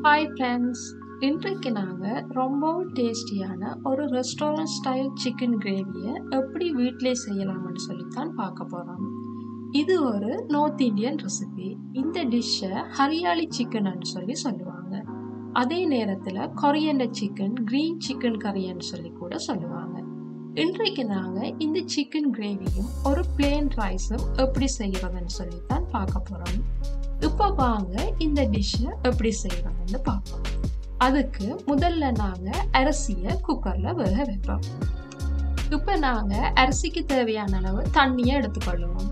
hi friends இன்றைக்கு நாங்கள் ரொம்பவும் டேஸ்டியான ஒரு ரெஸ்டாரண்ட் ஸ்டைல் சிக்கன் கிரேவியை எப்படி வீட்டிலே செய்யலாம்னு சொல்லித்தான் பார்க்க போகிறோம் இது ஒரு நார்த் இந்தியன் ரெசிபி இந்த டிஷ்ஷை ஹரியாலி சிக்கன்னு சொல்லி சொல்லுவாங்க அதே நேரத்தில் கொரியண்டர் சிக்கன் க்ரீன் சிக்கன் கறின்னு சொல்லி கூட சொல்லுவாங்க இன்றைக்கு நாங்கள் இந்த சிக்கன் கிரேவியும் ஒரு பிளேன் ரைஸும் எப்படி செய்கிறதுன்னு சொல்லித்தான் பார்க்க போகிறோம் இப்போ வாங்க இந்த டிஷ்ஷை எப்படி செய்கிறதுன்னு பார்ப்போம் அதுக்கு முதல்ல நாங்கள் அரிசியை குக்கரில் வேக வைப்போம் இப்போ நாங்கள் அரிசிக்கு தேவையான அளவு தண்ணியை எடுத்துக்கொள்ளுவோம்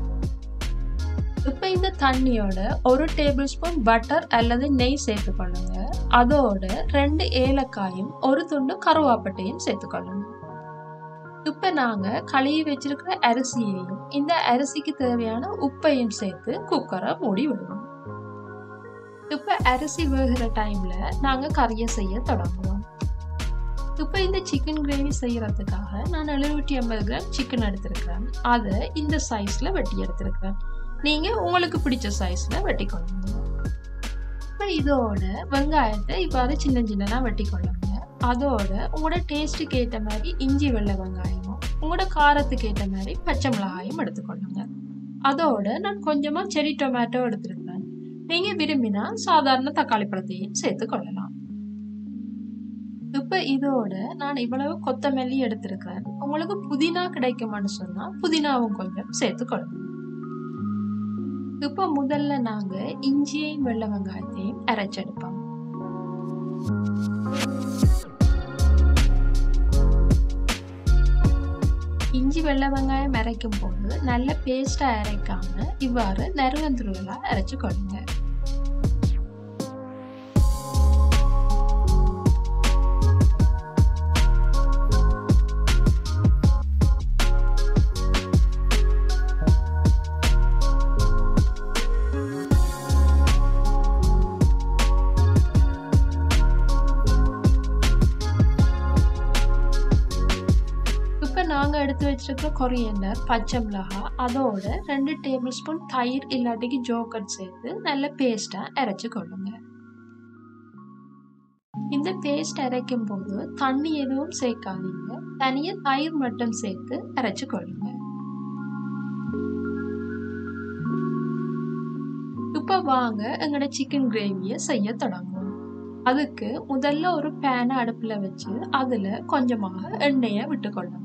இப்போ இந்த தண்ணியோட ஒரு டேபிள் ஸ்பூன் பட்டர் அல்லது நெய் சேர்த்துக்கொள்ளுங்க அதோட ரெண்டு ஏலக்காயும் ஒரு துண்டு கருவாப்பட்டையும் சேர்த்துக்கொள்ளணும் இப்போ நாங்கள் கழுவி வச்சிருக்கிற அரிசியையும் இந்த அரிசிக்கு தேவையான உப்பையும் சேர்த்து குக்கரை மூடி விடுவோம் இப்போ அரிசி வேகிற டைம்ல நாங்கள் கறியை செய்ய தொடங்குவோம் இப்போ இந்த சிக்கன் கிரேவி செய்யறதுக்காக நான் எழுநூற்றி ஐம்பது கிராம் சிக்கன் எடுத்திருக்கிறேன் அதை இந்த சைஸ்ல வெட்டி எடுத்திருக்கிறேன் நீங்க உங்களுக்கு பிடிச்ச சைஸ்ல வெட்டி கொள்ளுங்க இப்போ இதோட வெங்காயத்தை இவ்வாறு சின்ன சின்னதாக வெட்டி கொள்ளுங்க அதோட உங்களோட டேஸ்ட்டுக்கு ஏற்ற மாதிரி இஞ்சி வெள்ளை வெங்காயமும் உங்களோட காரத்துக்கு ஏற்ற மாதிரி பச்சை மிளகாயும் எடுத்துக்கொள்ளுங்க அதோட நான் கொஞ்சமாக செரி டொமேட்டோ எடுத்துருக்கேன் நீங்கள் விரும்பினா சாதாரண தக்காளி பழத்தையும் சேர்த்து கொள்ளலாம் இப்போ இதோட நான் இவ்வளவு கொத்தமல்லி எடுத்திருக்கிறேன் உங்களுக்கு புதினா கிடைக்குமான்னு சொன்னால் புதினாவும் கொஞ்சம் சேர்த்து கொள்ளணும் இப்போ முதல்ல நாங்கள் இஞ்சியையும் வெள்ளை வெங்காயத்தையும் அரைச்செடுப்போம் இஞ்சி வெள்ளை வெங்காயம் அரைக்கும் போது நல்ல பேஸ்டாக அரைக்காம இவ்வாறு நறுவந்துருவலாக அரைச்சு கொள்ளுங்க இப்போ நாங்கள் எடுத்து வச்சிருக்கிற கொரியண்டர் பச்சை மிளகாய் அதோட ரெண்டு டேபிள் ஸ்பூன் தயிர் இல்லாட்டிக்கு ஜோக்கட் சேர்த்து நல்ல பேஸ்ட்டாக அரைச்சு கொள்ளுங்க இந்த பேஸ்ட் அரைக்கும் போது தண்ணி எதுவும் சேர்க்காதீங்க தனியாக தயிர் மட்டும் சேர்த்து அரைச்சு கொள்ளுங்க இப்போ வாங்க எங்களோட சிக்கன் கிரேவியை செய்ய தொடங்குவோம் அதுக்கு முதல்ல ஒரு பேனை அடுப்பில் வச்சு அதில் கொஞ்சமாக எண்ணெயை விட்டுக்கொள்ளுங்க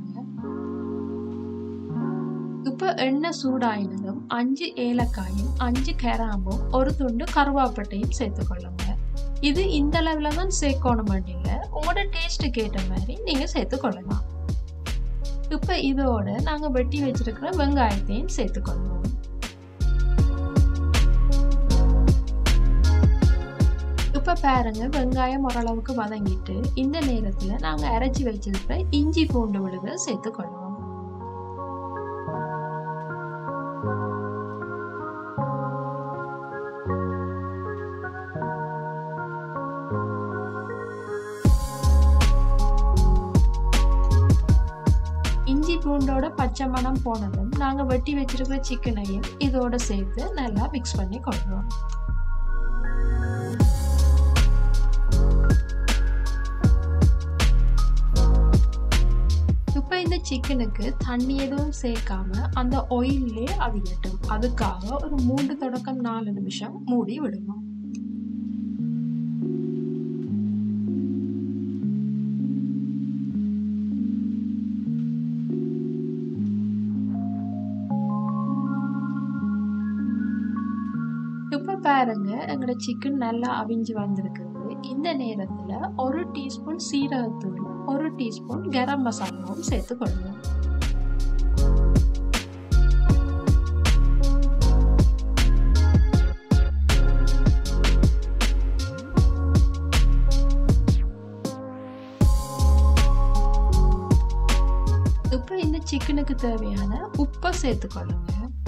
இப்போ எண்ணெய் சூடாயினதும் அஞ்சு ஏலக்காயும் அஞ்சு கிராம்பும் ஒரு துண்டு கருவாப்பட்டையும் சேர்த்துக்கொள்ளுங்க இது இந்த அளவில் தான் சேர்க்கணும் இல்லை உங்களோட டேஸ்ட்டுக்கு ஏற்ற மாதிரி நீங்கள் சேர்த்துக்கொள்ளலாம் இப்போ இதோட நாங்கள் வெட்டி வச்சிருக்கிற வெங்காயத்தையும் சேர்த்துக்கொள்வோம் இப்போ பாருங்க வெங்காயம் ஓரளவுக்கு வதங்கிட்டு இந்த நேரத்தில் நாங்கள் அரைச்சி வச்சிருக்கிற இஞ்சி பூண்டு விழுத சேர்த்துக்கொள்வோம் இஞ்சி பூண்டோட பச்சை மணம் போனதும் நாங்கள் வெட்டி வச்சிருக்கிற சிக்கனையும் இதோட சேர்த்து நல்லா மிக்ஸ் பண்ணி கொள்வோம் இப்போ இந்த சிக்கனுக்கு தண்ணி எதுவும் சேர்க்காம அந்த ஒயிலே அவியட்டும் அதுக்காக ஒரு மூன்று தொடக்கம் நாலு நிமிஷம் மூடி விடுவோம் இப்போ பாருங்க எங்களோட சிக்கன் நல்லா அவிஞ்சு வந்திருக்குது இந்த நேரத்தில் ஒரு டீஸ்பூன் சீரகத்தூள் ஒரு டீஸ்பூன் கரம் மசாலாவும் சேர்த்து கொள்வோம் இப்போ இந்த சிக்கனுக்கு தேவையான உப்பை சேர்த்துக்கொள்ளுங்க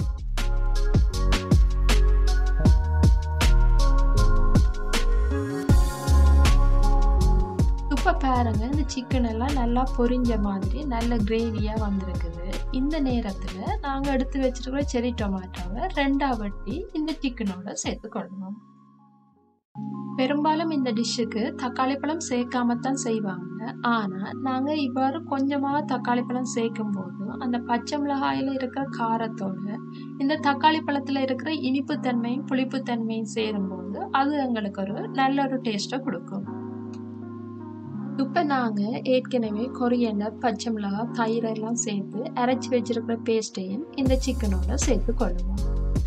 இப்போ பாருங்க இந்த சிக்கன் எல்லாம் நல்லா பொரிஞ்ச மாதிரி நல்ல கிரேவியாக வந்திருக்குது இந்த நேரத்தில் நாங்கள் எடுத்து வச்சிருக்கிற செரி டொமேட்டோவை ரெண்டாக வெட்டி இந்த சிக்கனோட சேர்த்துக்கொள்ளணும் பெரும்பாலும் இந்த டிஷ்ஷுக்கு தக்காளி பழம் சேர்க்காம தான் செய்வாங்க ஆனால் நாங்கள் இவ்வாறு கொஞ்சமாக தக்காளி பழம் சேர்க்கும் போது அந்த பச்சை மிளகாயில் இருக்கிற காரத்தோட இந்த தக்காளி பழத்தில் இருக்கிற இனிப்பு தன்மையும் புளிப்பு தன்மையும் சேரும்போது அது எங்களுக்கு ஒரு நல்ல ஒரு டேஸ்ட்டை கொடுக்கும் இப்போ நாங்கள் ஏற்கனவே கொரியண்டர் பச்சை மிளகாய் தயிர் எல்லாம் சேர்த்து அரைச்சி வச்சிருக்கிற பேஸ்ட்டையும் இந்த சிக்கனோட சேர்த்து கொள்ளுவோம்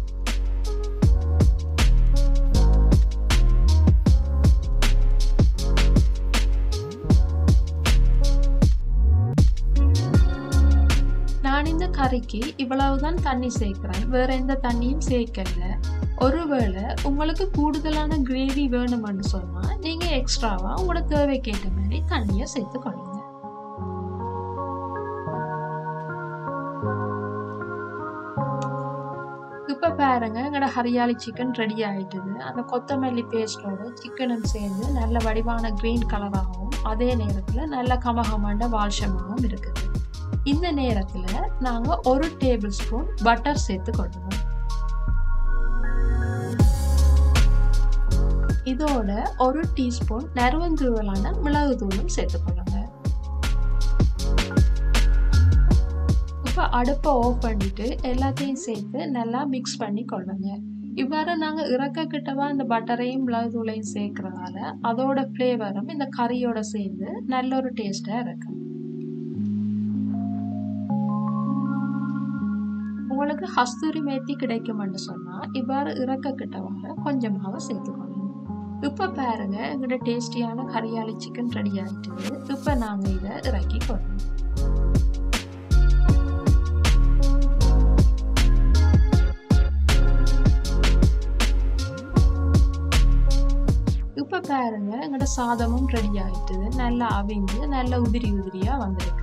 நான் இந்த கறிக்கு இவ்வளவுதான் தண்ணி சேர்க்கிறேன் வேற எந்த தண்ணியும் சேர்க்கல ஒருவேளை உங்களுக்கு கூடுதலான கிரேவி வேணும்னு சொன்னா நீங்க எக்ஸ்ட்ராவா உங்களோட தேவைக்கேற்ற மாதிரி தண்ணியை சேர்த்து கொள்ளுங்க இப்போ பாருங்க எங்களோட ஹரியாலி சிக்கன் ரெடி ஆயிட்டுது அந்த கொத்தமல்லி பேஸ்டோட சிக்கனும் சேர்ந்து நல்ல வடிவான கிரீன் கலராகவும் அதே நேரத்தில் நல்ல கமகமாண்ட வால்ஷமாகவும் இருக்குது இந்த நேரத்தில் நாங்கள் ஒரு டேபிள் ஸ்பூன் பட்டர் சேர்த்து கொள்ளுவோம் இதோட ஒரு டீஸ்பூன் நறுவந்தூவலான மிளகு தூளும் சேர்த்துக்கொள்ளுங்க இப்போ அடுப்பை ஆஃப் பண்ணிட்டு எல்லாத்தையும் சேர்த்து நல்லா மிக்ஸ் பண்ணி கொள்ளுங்க இவ்வாறு நாங்கள் இறக்க கிட்டவா இந்த பட்டரையும் மிளகு தூளையும் சேர்க்கறதால அதோட ஃப்ளேவரும் இந்த கறியோட சேர்ந்து நல்ல ஒரு டேஸ்டாக இருக்கும் உங்களுக்கு ஹஸ்தூரி மேத்தி கிடைக்கும்னு சொன்னால் இவ்வாறு இறக்க கிட்டவாக கொஞ்சமாக சேர்த்துக்கொள்ளணும் இப்போ பாருங்க எங்களோட டேஸ்டியான கரியாளி சிக்கன் ரெடி ஆகிட்டுது இப்போ நாங்கள் இதை இறக்கி கொள்ளணும் இப்போ பாருங்க எங்களோட சாதமும் ரெடி ஆகிட்டுது நல்லா அவிஞ்சு நல்லா உதிரி உதிரியாக வந்திருக்கு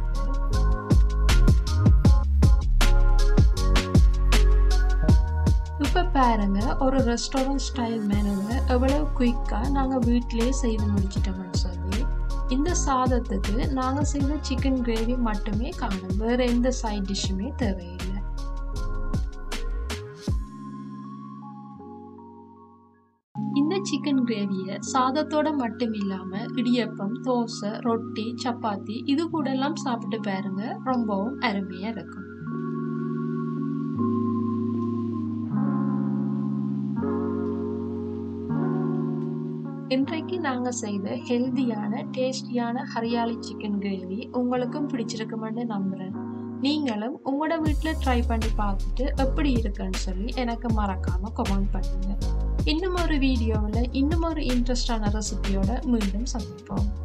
இப்போ பாருங்க ஒரு ரெஸ்டாரண்ட் ஸ்டைல் மெனுவை எவ்வளோ குயிக்காக நாங்கள் வீட்டிலேயே செய்து முடிச்சிட்டோம்னு சொல்லி இந்த சாதத்துக்கு நாங்கள் செய்த சிக்கன் கிரேவி மட்டுமே காணும் வேறு எந்த சைட் டிஷ்ஷுமே தேவையில்லை இந்த சிக்கன் கிரேவியை சாதத்தோட மட்டும் இல்லாமல் இடியப்பம் தோசை ரொட்டி சப்பாத்தி இது கூட எல்லாம் சாப்பிட்டு பாருங்க ரொம்பவும் அருமையாக இருக்கும் இன்றைக்கு நாங்கள் செய்த ஹெல்தியான டேஸ்டியான ஹரியாலி சிக்கன் கிரேவி உங்களுக்கும் பிடிச்சிருக்குமென்னு நம்புகிறேன் நீங்களும் உங்களோட வீட்டில் ட்ரை பண்ணி பார்த்துட்டு எப்படி இருக்குன்னு சொல்லி எனக்கு மறக்காமல் கமெண்ட் பண்ணுங்க இன்னும் ஒரு வீடியோவில் இன்னும் ஒரு இன்ட்ரெஸ்டான ரெசிபியோட மீண்டும் சந்திப்போம்